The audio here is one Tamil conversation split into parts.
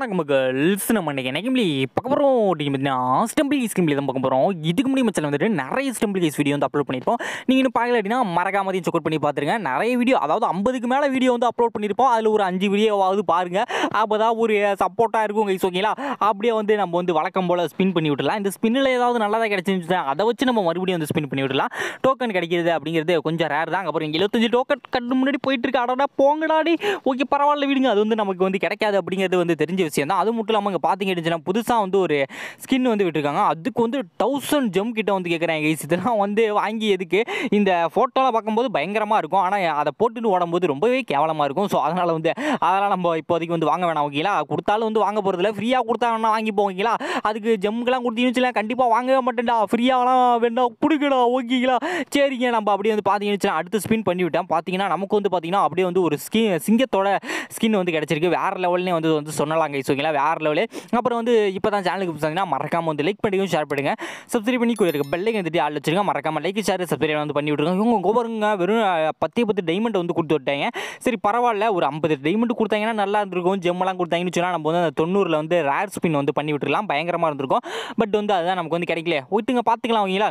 வணக்கம் மக்கள்ஸ் நம்ம இன்னைக்கு என்ன கேம்லி பார்க்க போகிறோம் அப்படின்னு பார்த்தீங்கன்னா ஸ்டம்பிள் கேஸ் கேம்லி தான் பார்க்க போகிறோம் இதுக்கு முன்னாடி மச்சல் வந்துட்டு நிறைய ஸ்டம்பிள் கேஸ் வீடியோ வந்து அப்லோட் பண்ணியிருப்போம் நீங்கள் இன்னும் பார்க்கல அப்படின்னா மறக்காமதையும் செக் பண்ணி பார்த்துருங்க நிறைய வீடியோ அதாவது ஐம்பதுக்கு மேலே வீடியோ வந்து அப்லோட் பண்ணியிருப்போம் அதில் ஒரு அஞ்சு வீடியோவாவது பாருங்கள் அப்போ தான் ஒரு சப்போர்ட்டாக இருக்கும் கைஸ் ஓகேங்களா அப்படியே வந்து நம்ம வந்து வழக்கம் போல் ஸ்பின் பண்ணி விட்டுலாம் இந்த ஸ்பின்னில் ஏதாவது நல்லதாக கிடச்சிருந்துச்சுன்னா அதை வச்சு நம்ம மறுபடியும் வந்து ஸ்பின் பண்ணி விடலாம் டோக்கன் கிடைக்கிறது அப்படிங்கிறது கொஞ்சம் ரேர் தான் அப்புறம் எழுபத்தஞ்சு டோக்கன் கட்டு முன்னாடி போயிட்டு இருக்கு அடடா போங்கடாடி ஓகே பரவாயில்ல விடுங்க அது வந்து நமக்கு வந்து கிடைக்காது அப்படிங்கிறது வந்து தெரிஞ்ச விஷயம் தான் அது மட்டும் இல்லாமல் இங்கே பார்த்தீங்க அப்படின்னா புதுசாக வந்து ஒரு ஸ்கின் வந்து விட்டுருக்காங்க அதுக்கு வந்து தௌசண்ட் ஜம் கிட்ட வந்து கேட்குறாங்க கைஸ் இதெல்லாம் வந்து வாங்கி எதுக்கு இந்த ஃபோட்டோவில் பார்க்கும்போது பயங்கரமாக இருக்கும் ஆனால் அதை போட்டுட்டு ஓடும்போது ரொம்பவே கேவலமாக இருக்கும் ஸோ அதனால் வந்து அதெல்லாம் நம்ம இப்போதைக்கு வந்து வாங்க வேணாம் ஓகேங்களா கொடுத்தாலும் வந்து வாங்க போகிறதில்ல ஃப்ரீயாக கொடுத்தா வேணா வாங்கி போவீங்களா அதுக்கு ஜம்முக்கெல்லாம் கொடுத்தீங்கன்னு கண்டிப்பாக வாங்கவே மாட்டேன்டா ஃப்ரீயாகலாம் வேண்டாம் கொடுக்கடா ஓகேங்களா சரிங்க நம்ம அப்படியே வந்து பார்த்தீங்கன்னு அடுத்து ஸ்பின் பண்ணி விட்டேன் பார்த்தீங்கன்னா நமக்கு வந்து பார்த்தீங்கன்னா அப்படியே வந்து ஒரு ஸ்கி சிங்கத்தோட ஸ்கின் வந்து கிடச்சிருக்கு வேறு லெவல்னே வந்து வந்து சொல்லலாம் கைஸ் ஓகேங்களா வேறு லெவலு அப்புறம் வந்து இப்போ தான் சேனலுக்கு பார்த்தீங்கன்னா மறக்காமல் வந்து லைக் பண்ணிக்கும் ஷேர் பண்ணுங்க சப்ஸ்கிரைப் பண்ணி கொடுத்துருக்க பெல்லைக்கு வந்துட்டு ஆள் வச்சிருங்க மறக்காமல் லைக் ஷேர் சப்ஸ்கிரைப் வந்து பண்ணி விட்ருங்க இவங்க கோபருங்க வெறும் அஹ், பத்தே பத்து டைமண்ட் வந்து கொடுத்து விட்டாங்க சரி பரவாயில்ல ஒரு ஐம்பது டைமண்ட் கொடுத்தாங்கன்னா நல்லா இருந்திருக்கும் ஜெம்மெல்லாம் கொடுத்தாங்கன்னு சொன்னால் நம்ம வந்து அந்த தொண்ணூறில் வந்து ரேர் ஸ்பின் வந்து பண்ணி விட்டுருலாம் பயங்கரமாக இருந்திருக்கும் பட் வந்து அதுதான் நமக்கு வந்து கிடைக்கல ஒய்த்துங்க பார்த்துக்கலாம் அவங்களா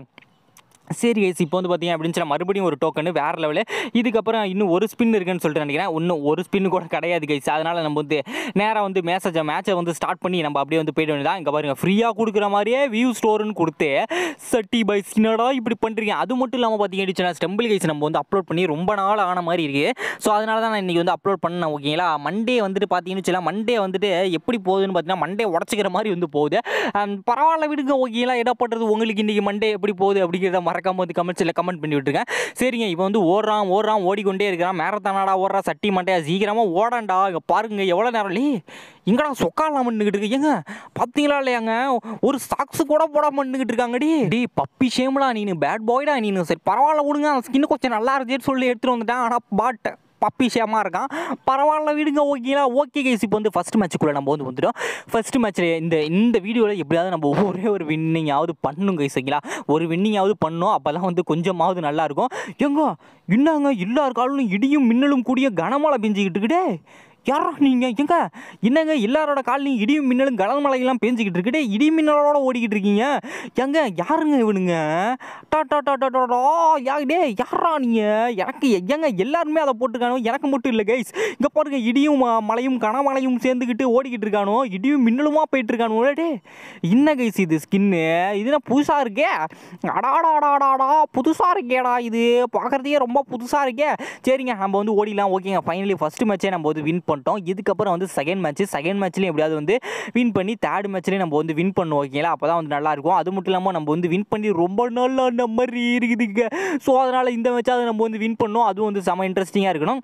சரி கைஸ் இப்போ வந்து பார்த்தீங்க அப்படின்னு சொன்னா மறுபடியும் ஒரு டோக்கன் வேறு லெவலு இதுக்கப்புறம் இன்னும் ஒரு ஸ்பின் இருக்குன்னு சொல்லிட்டு நினைக்கிறேன் இன்னும் ஒரு ஸ்பின் கூட கிடையாது கைஸ் அதனால் நம்ம வந்து நேராக வந்து மேசேஜை மேட்சை வந்து ஸ்டார்ட் பண்ணி நம்ம அப்படியே வந்து போயிட வேண்டியதான் இங்கே பாருங்கள் ஃப்ரீயாக கொடுக்குற மாதிரியே வியூ ஸ்டோர்னு கொடுத்து சட்டி பை ஸ்கினடா இப்படி பண்ணுறீங்க அது மட்டும் இல்லாமல் பார்த்தீங்க அப்படின்னா ஸ்டெம்பிள் கைஸ் நம்ம வந்து அப்லோட் பண்ணி ரொம்ப நாள் ஆன மாதிரி இருக்குது ஸோ அதனால தான் நான் இன்றைக்கி வந்து அப்லோட் பண்ணேன் ஓகேங்களா மண்டே வந்துட்டு பார்த்தீங்கன்னு வச்சுக்கலாம் மண்டே வந்துட்டு எப்படி போகுதுன்னு பார்த்தீங்கன்னா மண்டே உடச்சிக்கிற மாதிரி வந்து போகுது அம், பரவாயில்ல விடுங்க ஓகேங்களா என்ன பண்ணுறது உங்களுக்கு இன்றைக்கி மண்டே எப்படி போகுது அப்படிங்கிறத மறக்காம வந்து கமெண்ட்ஸில் கமெண்ட் பண்ணி விட்டுருங்க சரிங்க இப்போ வந்து ஓடுறான் ஓடுறான் ஓடிக்கொண்டே இருக்கிறான் மேரத்தானாடா ஓடுறா சட்டி மண்டையா சீக்கிரமாக ஓடாண்டா இங்கே பாருங்க எவ்வளோ நேரம் லே இங்கடா சொக்காலாம் பண்ணிக்கிட்டு இருக்கு ஏங்க பார்த்தீங்களா இல்லையாங்க ஒரு சாக்ஸ் கூட போடாம பண்ணிக்கிட்டு இருக்காங்கடி டி பப்பி ஷேம்டா நீனு பேட் பாய்டா நீனு சரி பரவாயில்ல விடுங்க அந்த ஸ்கின் கொஞ்சம் நல்லா இருந்துச்சுன்னு சொல்லி எடுத்துகிட்டு வந்துட்டேன் ஆனால் பாட் பப்பி ஷேமாக இருக்கான் பரவாயில்ல விடுங்க ஓகேங்களா ஓகே கைஸ் இப்போ வந்து ஃபஸ்ட் மேட்ச்சுக்குள்ளே நம்ம வந்து வந்துட்டோம் ஃபஸ்ட் மேட்ச்சில் இந்த இந்த வீடியோவில் எப்படியாவது நம்ம ஒரே ஒரு வின்னிங்காவது பண்ணணும் கைஸ் ஓகேங்களா ஒரு வின்னிங்காவது பண்ணோம் அப்போ தான் வந்து கொஞ்சமாவது நல்லாயிருக்கும் எங்க என்னங்க எல்லார் காலும் இடியும் மின்னலும் கூடிய கனமழை பெஞ்சிக்கிட்டு இருக்குடே யாரா நீங்கள் எங்க என்னங்க எல்லாரோட காலையும் இடியும் மின்னலும் கனமழையெல்லாம் பேஞ்சிக்கிட்டு இருக்குடே இடி மின்னலோட ஓடிக்கிட்டு இருக்கீங்க எங்க யாருங்க இவனுங்க டா டா டா டா டா டா யா டே யாரா நீங்கள் எனக்கு எங்க எல்லாருமே அதை போட்டுருக்கானோ எனக்கு மட்டும் இல்லை கைஸ் இங்கே பாருங்க இடியும் ம- மழையும் கனமழையும் சேர்ந்துக்கிட்டு ஓடிக்கிட்டு இருக்கானோ இடியும் மின்னலுமா போயிட்டு இருக்கானோ டே என்ன கைஸ் இது ஸ்கின்னு இதுனா புதுசாக இருக்கே அடாடாடாடாடா புதுசாக இருக்கேடா இது பார்க்குறதுக்கே ரொம்ப புதுசாக இருக்கே சரிங்க நம்ம வந்து ஓடிலாம் ஓகேங்க ஃபைனலி ஃபஸ்ட்டு மேட்ச்சே நம்ம வந்து வின் பண்ணிட்டோம் இதுக்கப்புறம் வந்து செகண்ட் மேட்ச் செகண்ட் மேட்ச்லேயும் எப்படியாவது வந்து வின் பண்ணி தேர்ட் மேட்ச்லேயும் நம்ம வந்து வின் பண்ணுவோம் ஓகேங்களா அப்போ தான் வந்து நல்லா இருக்கும் அது மட்டும் இல்லாமல் நம்ம வந்து வின் பண்ணி ரொம்ப நாள் அந்த மாதிரி இருக்குதுங்க ஸோ அதனால் இந்த மேட்சாவது நம்ம வந்து வின் பண்ணோம் அதுவும் வந்து செம இன்ட்ரெஸ்டிங்காக இருக்கணும்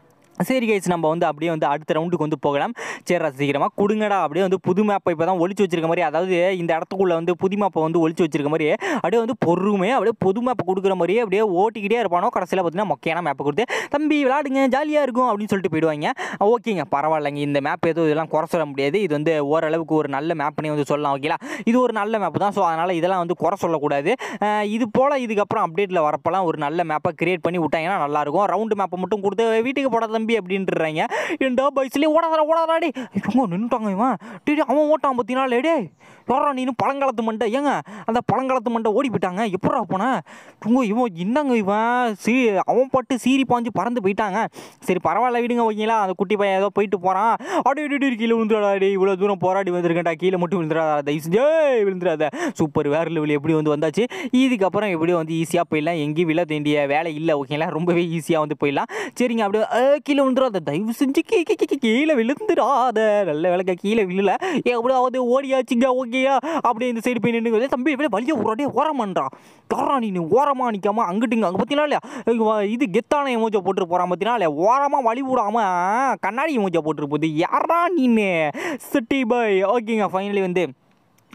சரி கைஸ் நம்ம வந்து அப்படியே வந்து அடுத்த ரவுண்டுக்கு வந்து போகலாம் சரி சீக்கிரமாக கொடுங்கடா அப்படியே வந்து புது மேப்பை இப்போ தான் ஒழிச்சு வச்சிருக்க மாதிரி அதாவது இந்த இடத்துக்குள்ளே வந்து புது மேப்பை வந்து ஒழிச்சு வச்சிருக்க மாதிரி அப்படியே வந்து பொறுமையாக அப்படியே புது மேப்பை கொடுக்குற மாதிரியே அப்படியே ஓட்டிக்கிட்டே இருப்பானோ கடைசியில் பார்த்தீங்கன்னா மொக்கையான மேப்பை கொடுத்து தம்பி விளாடுங்க ஜாலியாக இருக்கும் அப்படின்னு சொல்லிட்டு போயிடுவாங்க ஓகேங்க பரவாயில்லைங்க இந்த மேப் எதுவும் இதெல்லாம் குறை சொல்ல முடியாது இது வந்து ஓரளவுக்கு ஒரு நல்ல மேப்னே வந்து சொல்லலாம் ஓகேங்களா இது ஒரு நல்ல மேப் தான் ஸோ அதனால் இதெல்லாம் வந்து குறை சொல்லக்கூடாது அஹ் இது போல் இதுக்கப்புறம் அப்டேட்டில் வரப்போலாம் ஒரு நல்ல மேப்பை கிரியேட் பண்ணி விட்டாங்கன்னா நல்லாயிருக்கும் ரவுண்டு மேப்பை மட்டும் கொடுத்து வீட்டுக்கு போட தம்பி அப்படின்ட்டுறாங்க ஏன்டா பைஸ்லேயே ஓடாதடா ஓடாதாடி இவங்க நின்றுட்டாங்க இவன் டேய் டேய், அவன் ஓட்டான் பார்த்தீங்கன்னா லேடே யாரா நீனு பழங்காலத்து மண்டை ஏங்க அந்த பழங்காலத்து மண்டை ஓடி போயிட்டாங்க எப்படா போனேன் இவங்க இவன் என்னங்க இவன் சீ அவன் பாட்டு சீறி பாஞ்சு பறந்து போயிட்டாங்க சரி பரவாயில்ல விடுங்க ஓகேங்களா அந்த குட்டி பையன் ஏதோ போயிட்டு போகிறான் அடி அடி அடி கீழே விழுந்துடாடா டே இவ்வளோ தூரம் போராடி வந்திருக்கேன்டா கீழே மட்டும் விழுந்துடாதா தயவு செஞ்சு ஏய், விழுந்துடாத சூப்பர் வேறு லெவல் எப்படி வந்து வந்தாச்சு இதுக்கப்புறம் எப்படியும் வந்து ஈஸியாக போயிடலாம் எங்கேயும் விழ வேண்டிய வேலை இல்லை ஓகேங்களா ரொம்பவே ஈஸியாக வந்து போயிடலாம் சரிங்க அப்படியே ஏ, கீழே விழுந்துடாத தயவு செஞ்சு கீ கீ கீ, கீ, கீழே விழுந்துடாத நல்ல வேலைக்கா கீழே விழல எப்படியாவது ஓடியாச்சுங்க ஓகேயா அப்படியே இந்த சைடு போய் நின்று தம்பி இப்படியே வழியை ஓராடே ஓரமான்றா யாரா நீ ஓரமாக நிற்காம அங்கிட்டுங்க அங்கே பார்த்தீங்களா இல்லையா இங்க வா- இது கெத்தான எமோஜை போட்டு போகிறான் பார்த்தீங்களா இல்லையா ஓரமாக வழி விடாம கண்ணாடி எமோஜை போட்டு போகுது யாரா நீனு சிட்டி பாய் ஓகேங்க ஃபைனலி வந்து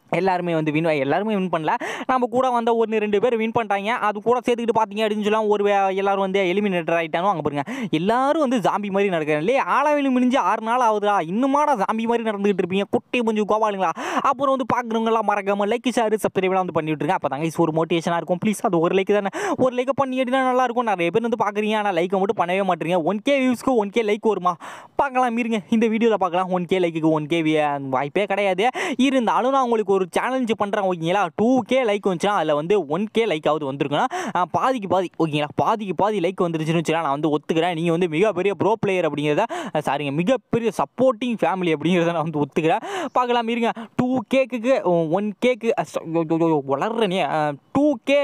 எல்லாருமே வந்து வின் எல்லாருமே வின் பண்ணல நம்ம கூட வந்த ஒன்று ரெண்டு பேர் வின் பண்ணிட்டாங்க அது கூட சேர்த்துக்கிட்டு பார்த்தீங்க அப்படின்னு சொல்லலாம் ஒரு வே- எல்லாரும் வந்து எலிமினேட்டர் ஆகிட்டானோ அங்கே பாருங்க எல்லாரும் வந்து ஜாம்பி மாதிரி நடக்கிறாங்க இல்லையே ஆளவெளி முடிஞ்சு ஆறு நாள் ஆகுதுடா இன்னுமாடா ஜாம்பி மாதிரி நடந்துகிட்டு இருப்பீங்க குட்டி கொஞ்சம் கோபாலுங்களா அப்புறம் வந்து பார்க்குறவங்களாம் மறக்காம லைக் ஷேர் சப்ஸ்கிரைப்லாம் வந்து பண்ணி விட்டுருங்க அப்போ தாங்க ஒரு மோட்டிவேஷனாக இருக்கும் ப்ளீஸ் அது ஒரு லைக் தானே ஒரு லைக்கை பண்ணிக்கிட்டுனா நல்லா இருக்கும் நிறைய பேர் வந்து பார்க்குறீங்க ஆனால் லைக்கை மட்டும் பண்ணவே மாட்டீங்க ஒன் கே வியூஸ்க்கு ஒன் கே லைக் வருமா பார்க்கலாம் இருங்க இந்த வீடியோவில் பார்க்கலாம் ஒன் கே லைக்குக்கு ஒன் கே வாய்ப்பே கிடையாது இருந்தாலும் நான் உங்களுக்கு ஒரு சேலஞ்சு பண்ணுறேன் ஓகேங்களா டூ கே லைக் வந்துச்சுன்னா அதில் வந்து ஒன் கே லைக்காவது வந்திருக்குன்னா ஆ, பாதிக்கு பாதி ஓகேங்களா பாதிக்கு பாதி லைக் வந்துருச்சுன்னு வச்சுக்கலாம் நான் வந்து ஒத்துக்கிறேன் நீங்கள் வந்து மிகப்பெரிய ப்ரோ பிளேயர் அப்படிங்கிறத ஆ, சாரிங்க மிகப்பெரிய சப்போர்ட்டிங் ஃபேமிலி அப்படிங்கிறத நான் வந்து ஒத்துக்கிறேன் பார்க்கலாம் இருங்க டூ கேக்குக்கு ஒன் கேக்கு வளர்றனே two K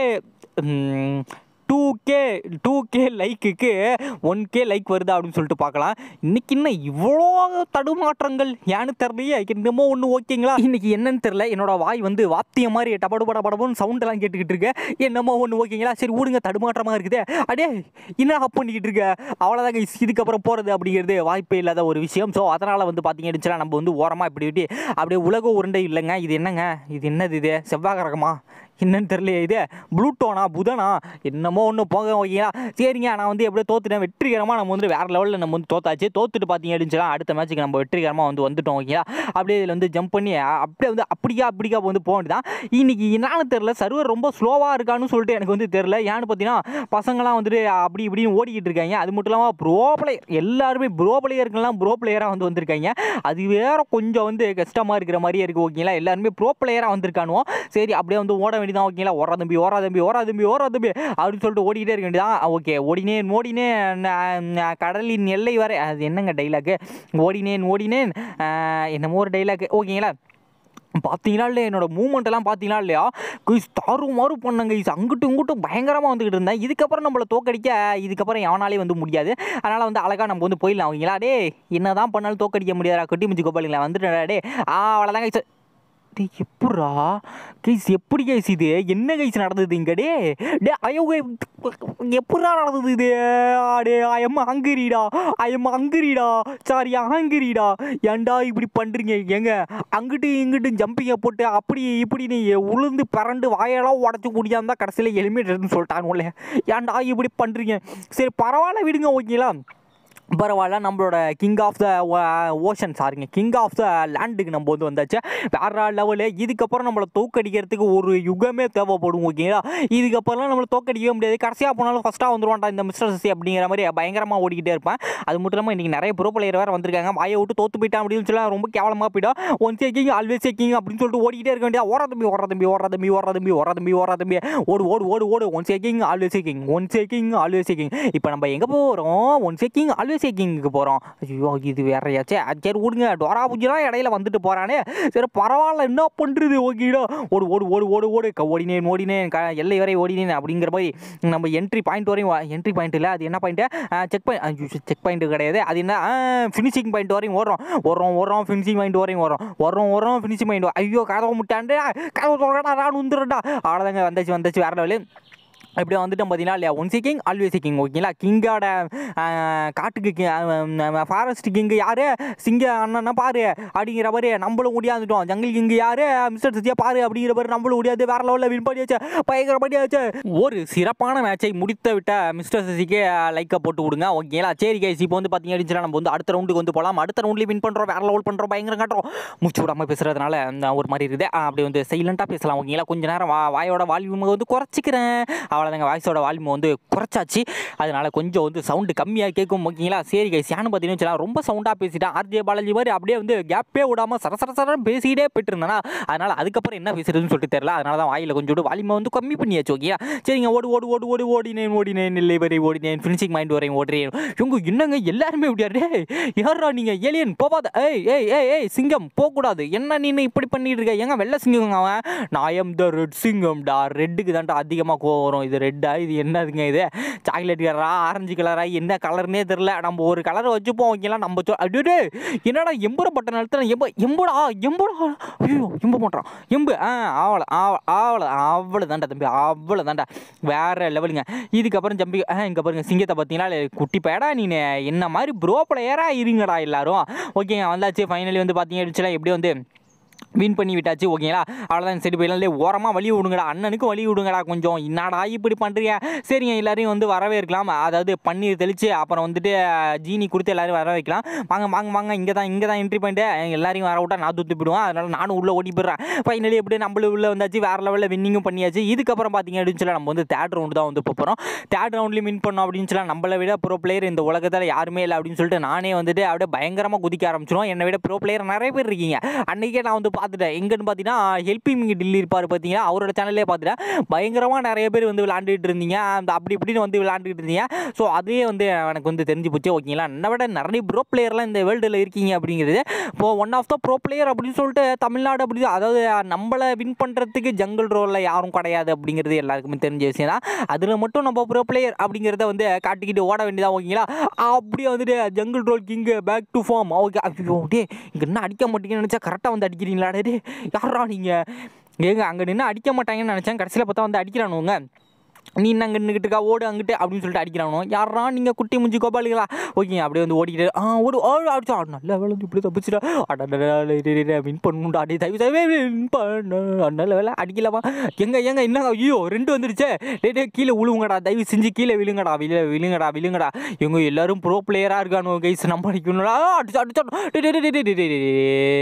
two K two K லைக்குக்கு ஒன் கே லைக் வருதா அப்படின்னு சொல்லிட்டு பார்க்கலாம் இன்னைக்கு என்ன இவ்வளோ தடுமாற்றங்கள் ஏன்னு தெரியலையே என்னமோ ஒன்று ஓகேங்களா இன்னைக்கு என்னன்னு தெரியல என்னோட வாய் வந்து வாத்தியம் மாதிரி டபடு பட படபுன்னு சவுண்ட் எல்லாம் கேட்டுக்கிட்டு இருக்கு என்னமோ ஒன்று ஓகேங்களா சரி விடுங்க தடுமாற்றமாக இருக்குதே அடே என்ன அப் பண்ணிக்கிட்டு இருக்க அவ்வளோதாங்க இதுக்கப்புறம் போகிறது அப்படிங்கிறது வாய்ப்பே இல்லாத ஒரு விஷயம் ஸோ அதனால் வந்து பார்த்தீங்கன்னு வச்சுன்னா நம்ம வந்து ஓரமாக இப்படி விட்டு அப்படியே உலக உருண்டை இல்லைங்க இது என்னங்க இது என்னது இது செவ்வாய் கிரகமா என்னன்னு தெரியலையே இது ப்ளூட்டோனா புதனா என்னமோ ஒன்று போக ஓகேங்களா சரிங்க நான் வந்து எப்படியோ தோத்துட்டேன் வெற்றிகரமாக நம்ம வந்து வேறு லெவலில் நம்ம வந்து தோத்தாச்சு தோத்துட்டு பார்த்தீங்க அப்படின்னு சொல்லலாம் அடுத்த மேட்ச்சுக்கு நம்ம வெற்றிகரமாக வந்து வந்துட்டோம் ஓகேங்களா அப்படியே இதில் வந்து ஜம்ப் பண்ணி அ- அப்படியே வந்து அப்படிக்கா அப்படிக்கா வந்து போக வேண்டியதான் இன்னைக்கு என்னன்னு தெரில சர்வர் ரொம்ப ஸ்லோவாக இருக்கான்னு சொல்லிட்டு எனக்கு வந்து தெரில ஏன்னு பார்த்தீங்கன்னா பசங்களாம் வந்துட்டு அப்படி இப்படின்னு ஓடிக்கிட்டு இருக்காங்க அது மட்டும் இல்லாமல் ப்ரோ பிளேயர் எல்லாருமே ப்ரோ பிளேயருக்கெல்லாம் ப்ரோ பிளேயராக வந்து வந்திருக்காங்க அது வேற கொஞ்சம் வந்து கஷ்டமாக இருக்கிற மாதிரியே இருக்குது ஓகேங்களா எல்லாருமே ப்ரோ பிளேயராக வந்திருக்கானுவோ சரி அப்படியே வந்து ஓட வேண்டியதான் ஓகேங்களா ஓரா தம்பி ஓரா தம்பி ஓரா தம்பி ஓரா தம்பி அப்படின்னு சொல்லிட்டு ஓடிக்கிட்டே இருக்க வேண்டியதான் ஓகே ஓடினேன் ஓடினேன் நான் நான் கடலின் எல்லை வரை அது என்னங்க டைலாக்கு ஓடினேன் ஓடினேன் ஆஹ் என்னமோ ஒரு டைலாக் ஓகேங்களா பார்த்தீங்களா இல்லையா என்னோட மூமெண்ட் எல்லாம் பார்த்தீங்களா இல்லையா கைஸ் தாறு மாறு பண்ணங்க கைஸ் அங்கிட்டும் இங்கிட்டும் பயங்கரமாக வந்துக்கிட்டு இருந்தேன் இதுக்கப்புறம் நம்மளை தோக்கடிக்க இதுக்கப்புறம் எவனாலே வந்து முடியாது அதனால் வந்து அழகாக நம்ம வந்து போயிடலாம் அவங்களா டே என்ன தான் பண்ணாலும் தோக்கடிக்க முடியாதா கொட்டி முடிச்சு கோபாலிங்களா வந்துட்டா டே ஆ அவ்வளோதான் கைஸ் டேய் எப்பட்றா கைஸ் எப்படி கைஸ் இது என்ன கைஸ் நடந்தது இங்க டே டே ஐயோ எப்படா நடந்தது இது டே ஐயம் ஹங்கரிடா ஐயம் ஹங்கரிடா சாரி ஹங்கரிடா ஏன்டா இப்படி பண்றீங்க ஏங்க அங்கிட்டு இங்கிட்டு ஜம்பிங்கை போட்டு அப்படி இப்படின்னு உளுந்து பரண்டு வாயெல்லாம் உடச்சி குடியாந்தா கடைசியில் எலிமினேட்டர்னு சொல்லிட்டானுங்களே ஏன்டா இப்படி பண்றீங்க சரி பரவாயில்ல விடுங்க ஓகேங்களா பரவாயில்ல நம்மளோட கிங் ஆஃப் த ஓஷன் சாரிங்க கிங் ஆஃப் த லேண்டுக்கு நம்ம வந்து வந்தாச்சு வேற லெவலு இதுக்கப்புறம் நம்மளை தோக்கடிக்கிறதுக்கு ஒரு யுகமே தேவைப்படும் ஓகேங்களா இதுக்கப்புறம்லாம் நம்மளை தோக்கடிக்கவே முடியாது கடைசியாக போனாலும் ஃபஸ்ட்டாக வந்துருவான்டா இந்த மிஸ்டர் சசி அப்படிங்கிற மாதிரி பயங்கரமாக ஓடிக்கிட்டே இருப்பேன் அது மட்டும் இல்லாமல் இன்றைக்கி நிறைய ப்ரோ பிளேயர் வேறு வந்திருக்காங்க வாயை விட்டு தோத்து போயிட்டான் அப்படின்னு சொல்லி ரொம்ப கேவலமாக போயிட்டோம் ஒன் சேக்கிங் ஆல்வேஸ் சேக்கிங் அப்படின்னு சொல்லிட்டு ஓடிக்கிட்டே இருக்க வேண்டிய ஓரா தம்பி ஓரா தம்பி ஓரா தம்பி ஓரா தம்பி ஓரா தம்பி ஓரா தம்பி ஓடு ஓடு ஓடு ஓடு one checking always checking one checking always checking இப்போ நம்ம எங்கே போகிறோம் ஒன் சேக்கிங் ஆல்வேஸ் சேக்கிங்க்கு போகிறோம் ஐயோ இது வேறையாச்சே அது சரி விடுங்க டோரா புஜிலாம் இடையில வந்துட்டு போகிறானே சரி பரவாயில்ல என்ன பண்ணுறது ஓகேடா ஓடு ஓடு ஓடு ஓடு ஓடு க- ஓடினேன் ஓடினேன் க எல்லை வரை ஓடினேன் அப்படிங்கிற மாதிரி நம்ம என்ட்ரி பாயிண்ட் வரையும் என்ட்ரி பாயிண்ட் இல்லை அது என்ன point check point check point கிடையாது அது என்ன ஃபினிஷிங் பாயிண்ட் வரையும் ஓடுறோம் ஓடுறோம் ஓடுறோம் ஃபினிஷிங் பாயிண்ட் வரையும் வரோம் வரோம் வரோம் ஃபினிஷிங் பாயிண்ட் ஐயோ கதவை முட்டாண்டு கதவை சொல்கிறா நான் வந்துடுறேன்டா அவ்வளோதாங்க வந்தாச்சு வந்தாச்சு வேற லெவலு இப்படி வந்துட்டோம் பார்த்தீங்கன்னா இல்லையா ஒன் கிங் ஆல்வேஸ் கிங் ஓகேங்களா கிங்கோட காட்டுக்கு ஃபாரஸ்ட் கிங்கு யாரு சிங்க அண்ணன்னா பாரு அப்படிங்கிற மாதிரி நம்மளும் முடியாந்துட்டோம் ஜங்கிள் கிங்கு யாரு மிஸ்டர் சத்யா பாரு அப்படிங்கிற மாதிரி நம்மளும் முடியாது வேற லெவலில் வின் பண்ணியாச்சு பயங்கர பண்ணியாச்சு ஒரு சிறப்பான மேட்சை முடித்து விட்ட மிஸ்டர் சசிக்கு லைக்கை போட்டு விடுங்க ஓகேங்களா சரி கைஸ் இப்போ வந்து பார்த்தீங்க அப்படின்னு சொன்னா நம்ம வந்து அடுத்த ரவுண்டுக்கு வந்து போகலாம் அடுத்த ரவுண்ட்லேயும் வின் பண்ணுறோம் வேற லெவல் பண்ணுறோம் பயங்கரம் காட்டுறோம் மூச்சு விடாமல் பேசுறதுனால அந்த ஒரு மாதிரி இருக்குது ஆ, அப்படி வந்து சைலண்ட்டாக பேசலாம் ஓகேங்களா கொஞ்ச நேரம் வா வாயோட வால்யூம் வந்து குறைச்சிக்கிறேன் அவ்வளோதாங்க வாய்ஸோட வால்யூம் வந்து குறைச்சாச்சு அதனால கொஞ்சம் வந்து சவுண்டு கம்மியாக கேட்கும் ஓகேங்களா சரி கைஸ் ஏன்னு பார்த்தீங்கன்னு வச்சுக்கலாம் ரொம்ப சவுண்டாக பேசிட்டேன் ஆர்ஜே பாலாஜி மாதிரி அப்படியே வந்து கேப்பே விடாமல் சர சர சரன்னு பேசிக்கிட்டே போயிட்டு இருந்தேனா அதனால அதுக்கப்புறம் என்ன பேசுறதுன்னு சொல்லிட்டு தெரியல அதனால தான் வாயில் கொஞ்சோண்டு வால்யூமை வந்து கம்மி பண்ணியாச்சு ஓகேயா சரிங்க ஓடு ஓடு ஓடு ஓடு ஓடினேன் ஓடினேன் இல்லை வரை ஓடினேன் ஃபினிஷிங் மைண்ட் வரையும் ஓடுறேன் இவங்க என்னங்க எல்லாருமே இப்படியா டேய் யாரா நீங்க ஏலியன் போகாத ஏய் ஏய் ஏய் ஏய் சிங்கம் போகக்கூடாது என்ன நீ இப்படி பண்ணிட்டு இருக்க ஏங்க வெள்ளை சிங்கம் அவன் நான் எம் த ரெட் சிங்கம்டா ரெட்டுக்கு தான்டா அதிகமாக கோவம் வரும் இது ரெட்டா இது என்னதுங்க இது சாக்லேட் கலரா ஆரஞ்சு கலரா என்ன கலர்னே தெரில நம்ம ஒரு கலரை வச்சுப்போம் ஓகேங்களா நம்ம சொ அடே என்னடா எம்புற பட்டன் அழுத்தின எம்ப எம்புடா எம்புடா ஐயோ எம்ப மாட்டான் எம்பு ஆ ஆவலை ஆவலை அவ்வளோ தாண்டா தம்பி அவ்வளோ தாண்டா வேற லெவலுங்க இதுக்கப்புறம் ஜம்பி ஆ இங்கே பாருங்க சிங்கத்தை பார்த்தீங்கன்னா குட்டி பயடா நீ என்ன மாதிரி ப்ரோ பிளேயராக இருங்கடா எல்லாரும் ஓகேங்க வந்தாச்சு ஃபைனலி வந்து பார்த்தீங்க அப்படின்னா எப்படி வந்து வின் பண்ணி விட்டாச்சு ஓகேங்களா அவ்வளோதான் சரி போயிடலாம் ஓரமாக வழி விடுங்கடா அண்ணனுக்கு வழி விடுங்கடா கொஞ்சம் என்னடா இப்படி பண்ணுறீங்க சரிங்க எல்லாரையும் வந்து வரவே இருக்கலாம் அதாவது பன்னீர் தெளித்து அப்புறம் வந்துட்டு அஹ், ஜீனி கொடுத்து எல்லாரும் வர வைக்கலாம் வாங்க வாங்க வாங்க இங்கே தான் இங்கே தான் என்ட்ரி பண்ணிட்டு எல்லாரையும் வர விட்டா நான் தூத்து போயிடுவேன் அதனால் நானும் உள்ளே ஓடி போயிடுறேன் ஃபைனலி எப்படி நம்மளும் உள்ளே வந்தாச்சு வேறு லெவலில் வின்னிங்கும் பண்ணியாச்சு இதுக்கப்புறம் பார்த்தீங்க அப்படின்னு சொல்லி நம்ம வந்து தேர்ட் ரவுண்டு தான் வந்து போக போகிறோம் தேர்ட் ரவுண்ட்லேயும் வின் பண்ணோம் அப்படின்னு சொல்லி நம்மளை விட ப்ரோ பிளேயர் இந்த உலகத்தில் யாருமே இல்லை அப்படின்னு சொல்லிட்டு நானே வந்துட்டு அப்படியே பயங்கரமாக குதிக்க ஆரம்பிச்சிடும் என்னை விட ப்ரோ பிளேயர் நிறைய பேர் இருக்கீங்க அன்றைக்கே நான் வந்து பார்த்துட்டேன் எங்கன்னு பார்த்தீங்கன்னா ஹெல்பிங் டில்லி இருப்பார் பார்த்தீங்களா அவரோட சேனல்லே பார்த்துட்டேன் பயங்கரமாக நிறைய பேர் வந்து விளாண்டுட்டு இருந்தீங்க அந்த அப்படி இப்படின்னு வந்து விளாண்டுட்டு இருந்தீங்க ஸோ அதே வந்து எனக்கு வந்து தெரிஞ்சு போச்சு ஓகேங்களா என்னை விட நிறைய ப்ரோ பிளேயர்லாம் இந்த வேர்ல்டில் இருக்கீங்க அப்படிங்கிறது இப்போ one of the pro player அப்படின்னு சொல்லிட்டு தமிழ்நாடு அப்படி அதாவது நம்மளை வின் பண்ணுறதுக்கு ஜங்கிள் ரோலில் யாரும் கிடையாது அப்படிங்கிறது எல்லாருக்குமே தெரிஞ்ச விஷயம் தான் அதில் மட்டும் நம்ம ப்ரோ பிளேயர் அப்படிங்கிறத வந்து காட்டிக்கிட்டு ஓட வேண்டியதா ஓகேங்களா அப்படியே வந்துட்டு jungle role king back to farm okay ஐயோ டே இங்கே என்ன அடிக்க மாட்டீங்கன்னு நினச்சா கரெக்டாக வந்து அடிக்கிறீங்களா டே யாரா நீங்கள் ஏங்க அங்கே நின்று அடிக்க மாட்டாங்கன்னு நினச்சேன் கடைசியில் பார்த்தா வந்து அடிக்கிறானுங்க நீ என்ன அங்கே நின்றுட்டு இருக்கா ஓடு அங்கிட்டு அப்படின்னு சொல்லிட்டு அடிக்கிறானோ யாரா நீங்கள் குட்டி முஞ்சி கோபாலுங்களா ஓகே அப்படியே வந்து ஓடிக்கிட்டு ஆ ஓடு ஓ அடிச்சா நல்ல வேலை இப்படி தப்பிச்சிட்டா அடா வின் பண்ணணும்டா அடி தயவு தயவு வின் பண்ண நல்ல வேலை அடிக்கலாமா எங்க எங்க என்னங்க ஐயோ ரெண்டு வந்துருச்சே டே டே கீழே விழுவுங்கடா தயவு செஞ்சு கீழே விழுங்கடா விழு விழுங்கடா விழுங்கடா இவங்க எல்லாரும் ப்ரோ பிளேயராக இருக்கானு கைஸ் நம்ம அடிக்கணும்டா அடிச்சா அடிச்சா டே, டே, டே, டே, டே, டே, டே, டே, டே.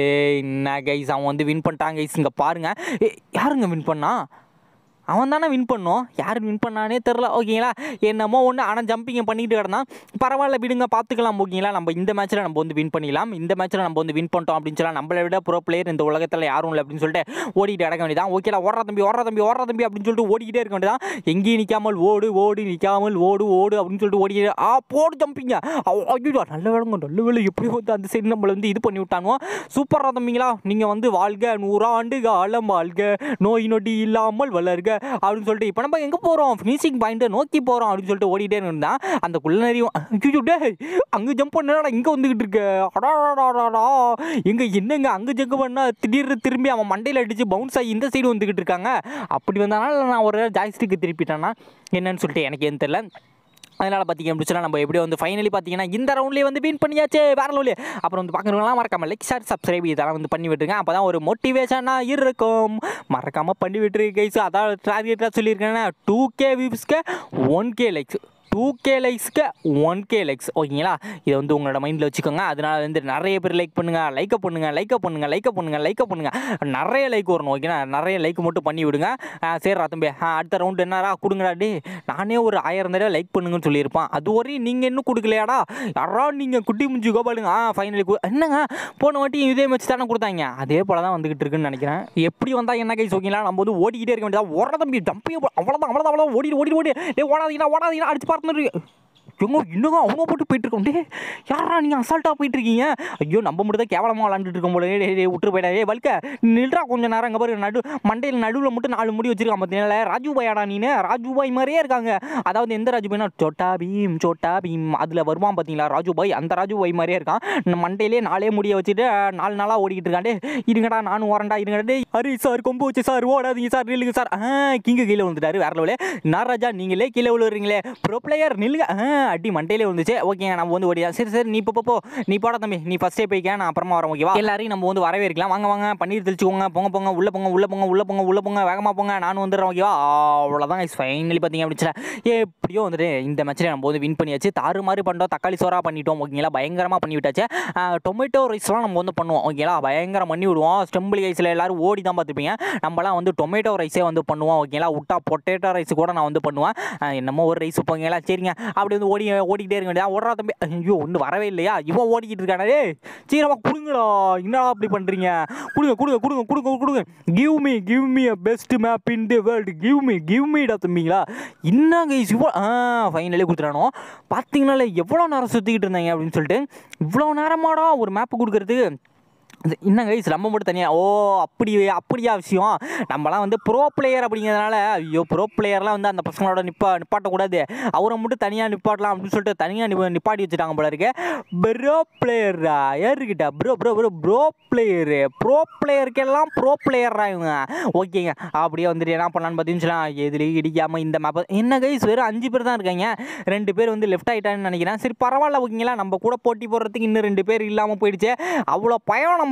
என்ன கைஸ் அவன் வந்து வின் பண்ணிட்டான் கைஸ் இங்கே பாருங்க ஏ, யாருங்க வின் பண்ணா அவன் தானே வின் பண்ணோம் யார் வின் பண்ணானே தெரில ஓகேங்களா என்னமோ ஒன்று ஆனால் ஜம்பிங்கை பண்ணிக்கிட்டு கிடந்தான் பரவாயில்ல விடுங்க பார்த்துக்கலாம் ஓகேங்களா நம்ம இந்த மேட்ச்சில் நம்ம வந்து வின் பண்ணிடலாம் இந்த மேட்ச்சில் நம்ம வந்து வின் பண்ணிட்டோம் அப்படின்னு சொல்லலாம் நம்மளை விட ப்ரோ பிளேயர் இந்த உலகத்தில் யாரும் இல்லை அப்படின்னு சொல்லிட்டு ஓடிட்டு அடக்க வேண்டியதான் ஓகேலா ஓடுற தம்பி ஓடுற தம்பி ஓடுற தம்பி அப்படின்னு சொல்லிட்டு ஓடிக்கிட்டே இருக்க வேண்டியதான் எங்கேயும் நிற்காமல் ஓடு ஓடு நிற்காமல் ஓடு ஓடு அப்படின்னு சொல்லிட்டு ஓடிக்கிட்டு ஆ போடு ஜம்பிங்க ஐயோ நல்ல வேலைங்க நல்ல வேலை எப்படி வந்து அந்த சைடு நம்மளை வந்து இது பண்ணி விட்டானுவோ சூப்பராக தம்பிங்களா நீங்கள் வந்து வாழ்க நூறாண்டு காலம் வாழ்க நோய் நொடி இல்லாமல் வளர்க அப்படின்னு சொல்லிட்டு இப்போ நம்ம எங்கே போகிறோம் ஃபினிஷிங் பாயிண்ட்டை நோக்கி போகிறோம் அப்படின்னு சொல்லிட்டு ஓடிட்டே இருந்தா அந்த குள்ளநரியும் ஐயோ டேய் அங்கே ஜம்ப் பண்ணடா இங்கே வந்துக்கிட்டு இருக்க அடாடாடாடா எங்கே என்னங்க அங்கே ஜம்ப் பண்ணா திடீர்னு திரும்பி அவன் மண்டையில் அடித்து பவுன்ஸ் ஆகி இந்த சைடு வந்துக்கிட்டு இருக்காங்க அப்படி வந்தனால நான் ஒரு ஜாய்ஸ்டிக்கு திருப்பிட்டேன்னா என்னன்னு சொல்லிட்டு எனக்கு ஏன்னு தெரியல அதனால் பார்த்தீங்க அப்படின்னு சொன்னா நம்ம எப்படி வந்து ஃபைனலி பார்த்தீங்கன்னா இந்த ரவுண்ட்லேயே வந்து வின் பண்ணியாச்சு வேற லெவலில் அப்புறம் வந்து பார்க்குறவங்களாம் மறக்காம லைக் ஷேர் சப்ஸ்கிரைப் இதெல்லாம் வந்து பண்ணி விட்டுருங்க அப்போ தான் ஒரு மோட்டிவேஷனாக இருக்கும் மறக்காமல் பண்ணி விட்டுருக்கு கைஸ் அதான் டார்கெட்டாக சொல்லியிருக்கேன்னா டூ கே வியூஸ்க்கு one K likes two K லைக்ஸ்க்கு ஒன் கே லைக்ஸ் ஓகேங்களா இதை வந்து உங்களோட மைண்டில் வச்சுக்கோங்க அதனால வந்து நிறைய பேர் லைக் பண்ணுங்க லைக்கை பண்ணுங்க லைக்கை பண்ணுங்க லைக்கை பண்ணுங்க லைக்கை பண்ணுங்க நிறைய லைக் வரணும் ஓகேங்களா நிறைய லைக் மட்டும் பண்ணி விடுங்க ஆ, சரிடா தம்பி ஆ, அடுத்த ரவுண்டு என்னடா கொடுங்கடா டே நானே ஒரு ஆயிரம் தடவை லைக் பண்ணுங்கன்னு சொல்லியிருப்பான் அது வரையும் நீங்கள் இன்னும் கொடுக்கலையாடா யாரா நீங்கள் குட்டி முஞ்சி கோபாலுங்க ஆ ஃபைனலி என்னங்க போன வாட்டி இதே மேட்ச் தானே கொடுத்தாங்க அதே போல தான் வந்துகிட்டு இருக்குன்னு நினைக்கிறேன் எப்படி வந்தால் என்ன கைஸ் ஓகேங்களா நம்ம வந்து ஓடிக்கிட்டே இருக்க வேண்டியதா ஓடுற தம்பி ஜம்பிங் அவ்வளோதான் அவ்வளோதான் அவ்வளோதான் ஓடி ஓடி ஓடி டே ஓடாதீங்கன்னா ஓடாதீங்கன்னா அடிச்சு பார்த்துட்டு எங்க இன்னும் அவங்க போட்டு போயிட்டு இருக்கோம் டே யாரா நீங்கள் அசால்ட்டாக போயிட்டு இருக்கீங்க ஐயோ நம்ம மட்டும் தான் கேவலமாக விளாண்டுட்டு இருக்கோம் போல டே டே விட்டுரு போயிடா ஏ வல்க நில்றா கொஞ்சம் நேரம் அங்கே பாரு நடு மண்டையில் நடுவில் மட்டும் நாலு முடி வச்சிருக்கான் பார்த்தீங்களா ராஜு பாயாடா நீனு ராஜு பாய் மாதிரியே இருக்காங்க அதாவது எந்த ராஜு பாய்னா சோட்டா பீம் சோட்டா பீம் அதில் வருவான் பார்த்தீங்களா ராஜு பாய் அந்த ராஜு பாய் மாதிரியே இருக்கான் இந்த மண்டையிலே நாலே முடிய வச்சுட்டு நாலு நாளாக ஓடிக்கிட்டு இருக்கான் டே இருங்கடா நானும் வரேன்டா இருங்கடா டே ஹரி சார் கொம்பு வச்சு சார் ஓடாதீங்க சார் நில்லுங்க சார் ஆ கிங்கு கீழே வந்துட்டாரு வேற லெவலே நாராஜா நீங்களே கீழே விழுறீங்களே ப்ரோ பிளேயர் நில்லுங்க ஆ அடி மண்டையிலே வந்துச்சு ஓகேங்க நம்ம வந்து ஓடியா சரி சரி நீ இப்போ போ நீ போடா தம்பி நீ ஃபஸ்ட்டே போய்க்க நான் அப்புறமா வரேன் ஓகேவா எல்லாரையும் நம்ம வந்து வரவே இருக்கலாம் வாங்க வாங்க பன்னீர் தெளிச்சுக்கோங்க பொங்க பொங்க உள்ள பொங்க உள்ள பொங்க உள்ள பொங்க உள்ள பொங்க வேகமாக போங்க நானும் வந்துடுறேன் ஓகேவா அவ்வளோதான் ஃபைனலி பார்த்தீங்க அப்படின்னு எப்படியோ வந்துட்டு இந்த மேட்ச்சில் நம்ம வந்து வின் பண்ணியாச்சு தாறு மாதிரி பண்ணிட்டோம் தக்காளி சோறா பண்ணிட்டோம் ஓகேங்களா பயங்கரமாக பண்ணி விட்டாச்சு டொமேட்டோ ரைஸ்லாம் நம்ம வந்து பண்ணுவோம் ஓகேங்களா பயங்கரம் பண்ணி விடுவோம் ஸ்டெம்பிள் ரைஸில் எல்லாரும் ஓடி தான் பார்த்துப்பீங்க நம்மலாம் வந்து டொமேட்டோ ரைஸே வந்து பண்ணுவோம் ஓகேங்களா விட்டா பொட்டேட்டோ ரைஸ் கூட நான் வந்து பண்ணுவேன் ஆஹ் என்னமோ ஒரு ரைஸ் வைப்பாங்களா சரிங்க அப்படி வந்து ஓடி ஓடிக்கிட்டே இருக்க வேண்டியதா ஓடுறா தம்பி ஐயோ ஒன்றும் வரவே இல்லையா இவன் ஓடிக்கிட்டு இருக்கானே டேய் சீக்கிரமா கொடுங்கடா என்னடா அப்படி பண்ணுறீங்க கொடுங்க கொடுங்க கொடுங்க கொடுங்க கொடுங்க give me give me a best map in the world give me கிவ் மீடா தம்பிங்களா என்னங்க இவ்வளோ ஆ ஃபைனலே கொடுத்துட்டானோ பார்த்தீங்கனாலே எவ்வளோ நேரம் சுற்றிக்கிட்டு இருந்தாங்க அப்படின்னு சொல்லிட்டு இவ்வளோ நேரமாடா ஒரு மேப்பு கொடுக்குறதுக்கு இது என்னங்க கைஸ் நம்ம மட்டும் தனியாக ஓ அப்படி அப்படியா விஷயம் நம்மலாம் வந்து ப்ரோ பிளேயர் அப்படிங்கிறதுனால ஐயோ ப்ரோ பிளேயர்லாம் வந்து அந்த பசங்களோட நிப்பா நிப்பாட்டக்கூடாது அவரை மட்டும் தனியாக நிப்பாட்டலாம் அப்படின்னு சொல்லிட்டு தனியாக நிப்ப நிப்பாட்டி வச்சுட்டாங்க போல இருக்கு ப்ரோ பிளேயரா யாருக்கிட்ட pro pro pro pro player pro பிளேயருக்கெல்லாம் ப்ரோ பிளேயரா இவங்க ஓகேங்க அப்படியே வந்துட்டு என்ன பண்ணலான்னு பார்த்தீங்கன்னா எதுலேயும் இடிக்காமல் இந்த மேப் என்ன கைஸ் வெறும் அஞ்சு பேர் தான் இருக்காங்க ரெண்டு பேர் வந்து லெஃப்ட் ஆகிட்டான்னு நினைக்கிறேன் சரி பரவாயில்ல ஓகேங்களா நம்ம கூட போட்டி போடுறதுக்கு இன்னும் ரெண்டு பேர் இல்லாமல் போயிடுச்சு அவ்வளோ பயம் நம்ம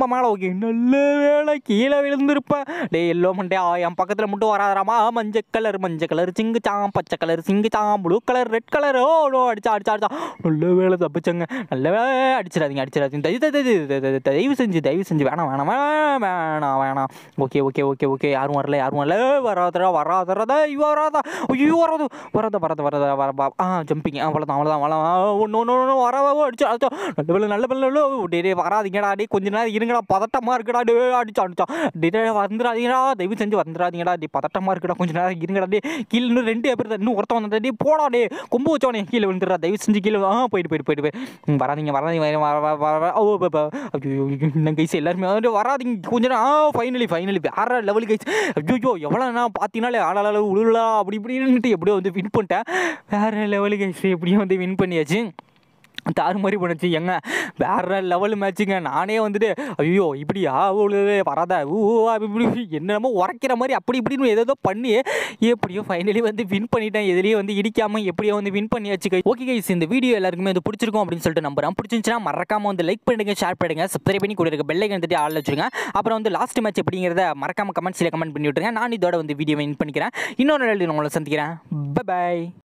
நம்ம மேலே ஓகே நல்ல வேலை கீழே விழுந்திருப்பேன் டேய் எல்லோ மண்டே ஆ என் பக்கத்தில் மட்டும் வராதராமா மஞ்சள் கலர் மஞ்சள் கலர் சிங்குச்சாம் பச்சை கலர் சிங்குச்சாம் blue colour red colour oh no அடிச்சா அடிச்சா அடிச்சா நல்ல வேலை தப்பிச்சங்க நல்ல வேலை அடிச்சிடாதீங்க அடிச்சிடாதீங்க தயவு தயவு தயவு தயவு தயவு தயவு செஞ்சு தயவு செஞ்சு வேணாம் வேணாம் வேணாம் வேணாம் வேணாம் ஓகே ஓகே ஓகே ஓகே யாரும் வரல யாரும் வரல வராதரா வராதரதா ஐயோ வராதா ஐயோ வராது வராத வராத வராத வர ஆ ஜம்பிங் அவ்வளோதான் அவ்வளோதான் அவ்வளோதான் ஒன்று ஒன்று ஒன்று வர அடிச்சா அடிச்சா நல்ல வேலை நல்ல வேலை டே டே வராதீங்கடா டே கொஞ்ச நேரம் இருங்கடா பதட்டமாக இருக்குடா டே அடிச்சா அடிச்சா டே டே வந்துடாதீங்கடா தயவு செஞ்சு வந்துடாதீங்கடா டே பதட்டமாக இருக்குடா கொஞ்ச நேரம் இருங்கடா டே கீழே இன்னும் ரெண்டு பேர் தான் இன்னும் ஒருத்தன் வந்தா டே போடா டே கொம்பு வச்சவனே கீழே விழுந்துடா தயவு செஞ்சு கீழே ஆ போயிட்டு போயிட்டு போயிட்டு போய் ம், வராதீங்க வராதீங்க வர வர வர வர ஓ ப- ப- ஐயோ இன்னும் கைஸ் எல்லாருமே வந்து வராதீங்க கொஞ்ச நேரம் ஆ ஃபைனலி ஃபைனலி வேற லெவல் கைஸ் ஐயோ எவ்வளோ நான் பார்த்தீங்கனாலே ஆளாளவு உழுலா அப்படி இப்படின்னுட்டு எப்படியோ வந்து வின் பண்ணிட்டேன் வேற லெவலு கைஸ் எப்படியும் வந்து வின் பண்ணியாச்சு தாறு மாதிரி பண்ணுச்சு எங்க வேற லெவல் மேட்சுங்க நானே வந்துட்டு ஐயோ இப்படியா அவ்வளவு வராதா ஊ ஊ, அப்படி இப்படி என்னமோ உரைக்கிற மாதிரி அப்படி இப்படின்னு ஏதோ பண்ணி எப்படியோ ஃபைனலி வந்து வின் பண்ணிட்டேன் எதுலேயும் வந்து இடிக்காம எப்படியோ வந்து வின் பண்ணியாச்சு ஓகே கைஸ் இந்த வீடியோ எல்லாருக்குமே வந்து பிடிச்சிருக்கும் அப்படின்னு சொல்லிட்டு நம்புறேன் பிடிச்சிருந்துச்சுன்னா மறக்காம வந்து லைக் பண்ணுங்க ஷேர் பண்ணுங்க சப்ஸ்கிரைப் பண்ணி கூட இருக்க பெல்லைக்கன் தட்டி ஆள் வச்சுருங்க அப்புறம் வந்து லாஸ்ட் மேட்ச் எப்படிங்கிறத மறக்காம கமெண்ட்ஸில் கமெண்ட் பண்ணி விட்டுருங்க நான் இதோட வந்து வீடியோ வின் பண்ணிக்கிறேன் இன்னொரு நாள் உங்களை சந்திக்கிறேன் பை